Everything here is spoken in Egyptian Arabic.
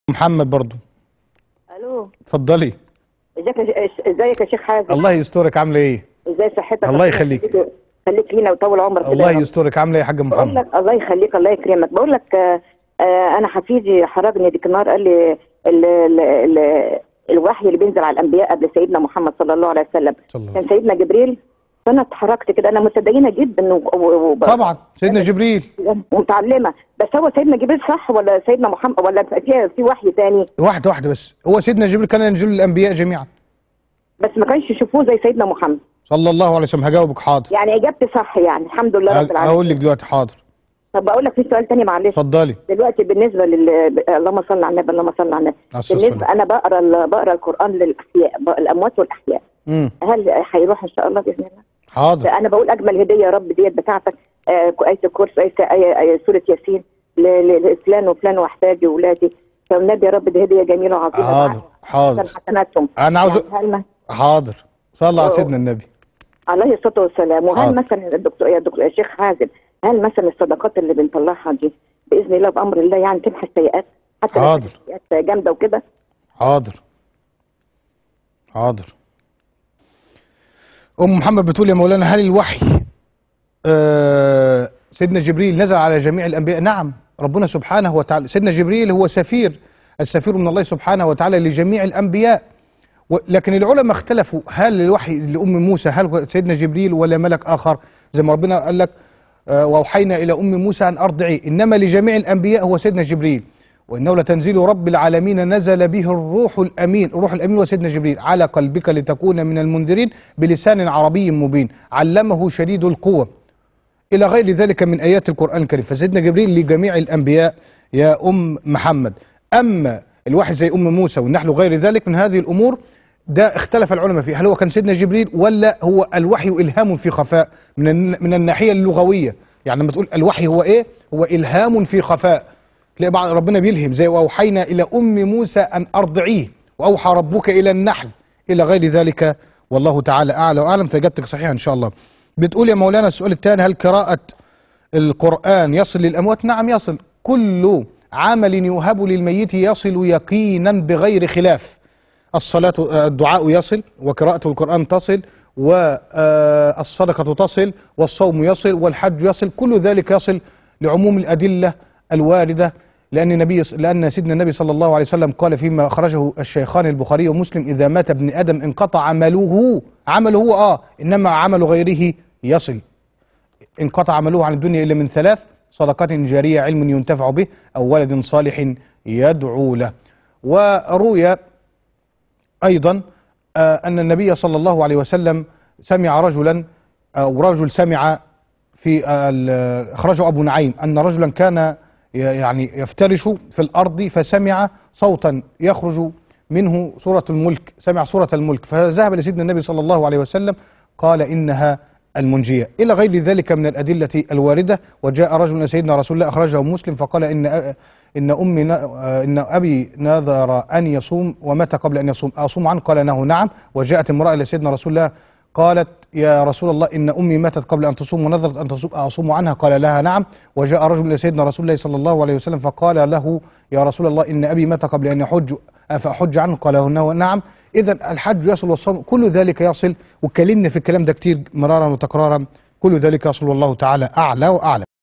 محمد برضو الو اتفضلي ازيك يا ش- ازيك يا شيخ حازم الله يسترك عامله ايه ازاي صحتك الله ربنا يخليك. يخليك- خليك لينا ويطول عمرك كده الله يا رب. يسترك عامله ايه يا حاج بقول محمد لك الله يخليك الله يكرمك بقول لك آه آه انا حفيدي حرجني ديك النهار قال لي ال ال ال الوحي اللي بينزل على الانبياء قبل سيدنا محمد صلى الله عليه وسلم صلى الله كان عليه سيدنا جبريل فانا اتحركت كده انا متدينه جدا و- و- و- طبعا سيدنا جبريل ومتعلمه بس هو سيدنا جبريل صح ولا سيدنا محمد ولا في في وحي تاني واحده واحده بس هو سيدنا جبريل كان ينزل الانبياء جميعا بس ما كانش يشوفوه زي سيدنا محمد صلى الله عليه وسلم هجاوبك حاضر يعني اجابتي صح يعني الحمد لله رب العالمين هقول لك دلوقتي حاضر طب بقول لك في سؤال تاني معلش اتفضلي دلوقتي بالنسبه لل اللهم صل على النبي اللهم صل على النبي عليه الصلاة بالنسبه والسلام. انا بقرا ال- بقرا القران للاحياء ب- الاموات والاحياء امم هل هيروح ان شاء الله باذن الله حاضر انا بقول اجمل هديه يا رب ديت بتاعتك آه، ايه الكرسي ايه آية- آية سوره ياسين ل- ل- لفلان وفلان واحفادي واولادي فالنبي يا رب دي هديه جميله وعظيمه حاضر حاضر عشان حسناتهم انا عاوز يعني هل ما- حاضر صلى على أوه. سيدنا النبي عليه الصلاه والسلام وهل حاضر. مثلا الدكتور يا دكتور يا شيخ حازم هل مثلا الصدقات اللي بنطلعها دي باذن الله بامر الله يعني تمحى السيئات حتى لو حاضر. كانت السيئات جامده وكده حاضر حاضر ام محمد بتقول يا مولانا هل الوحي آه سيدنا جبريل نزل على جميع الانبياء نعم ربنا سبحانه وتعالى سيدنا جبريل هو سفير السفير من الله سبحانه وتعالى لجميع الانبياء و- لكن العلماء اختلفوا هل الوحي لام موسى هل هو سيدنا جبريل ولا ملك اخر زي ما ربنا قال لك آه، واوحينا الى ام موسى ان ارضعيه انما لجميع الانبياء هو سيدنا جبريل وانه لتنزيل رب العالمين نزل به الروح الامين الروح الامين هو سيدنا جبريل على قلبك لتكون من المنذرين بلسان عربي مبين علمه شديد القوه الى غير ذلك من ايات القران الكريم فسيدنا جبريل لجميع الانبياء يا ام محمد اما الوحي زي ام موسى والنحل وغير ذلك من هذه الامور ده اختلف العلماء فيه هل هو كان سيدنا جبريل ولا هو الوحي الهام في خفاء من الن- من الناحيه اللغويه يعني لما تقول الوحي هو ايه هو الهام في خفاء تلاقي بعض ربنا بيلهم زي واوحينا الى ام موسى ان ارضعيه واوحى ربك الى النحل الى غير ذلك والله تعالى اعلى واعلم فاجابتك صحيحه ان شاء الله بتقول يا مولانا السؤال الثاني هل قراءه القرآن يصل للأموات نعم يصل كل عمل يوهب للميت يصل يقينا بغير خلاف الصلاة آه، الدعاء يصل وقراءة القرآن تصل والصدقة تصل والصوم يصل والحج يصل كل ذلك يصل لعموم الأدلة الواردة لأن النبي لأن سيدنا النبي صلى الله عليه وسلم قال فيما أخرجه الشيخان البخاري ومسلم إذا مات ابن آدم انقطع عمله عمله هو آه إنما عمل غيره يصل انقطع عمله عن الدنيا إلا من ثلاث صدقة جارية علم ينتفع به أو ولد صالح يدعو له وروي أيضا آه، أن النبي صلى الله عليه وسلم سمع رجلا أو رجل سمع في آه، ال- أخرجه أبو نعيم أن رجلا كان ي- يعني يفترش في الأرض فسمع صوتا يخرج منه سورة الملك سمع سورة الملك فذهب لسيدنا النبي صلى الله عليه وسلم قال إنها المنجية إلى غير ذلك من الأدلة الواردة وجاء رجل إلى سيدنا رسول الله أخرجه مسلم فقال إن أ- إن أمي ن- آه، إن أبي نذر أن يصوم ومات قبل أن يصوم أصوم عنه قال له نعم وجاءت امرأة إلى سيدنا رسول الله قالت يا رسول الله إن أمي ماتت قبل أن تصوم ونذرت أن تصوم أصوم عنها قال لها نعم وجاء رجل إلى سيدنا رسول الله صلى الله عليه وسلم فقال له يا رسول الله إن أبي مات قبل أن يحج أفأحج عنه قال له نعم إذا الحج يصل والصوم كل ذلك يصل واتكلمنا في الكلام ده كتير مرارا وتكرارا كل ذلك يصل والله تعالى أعلى وأعلم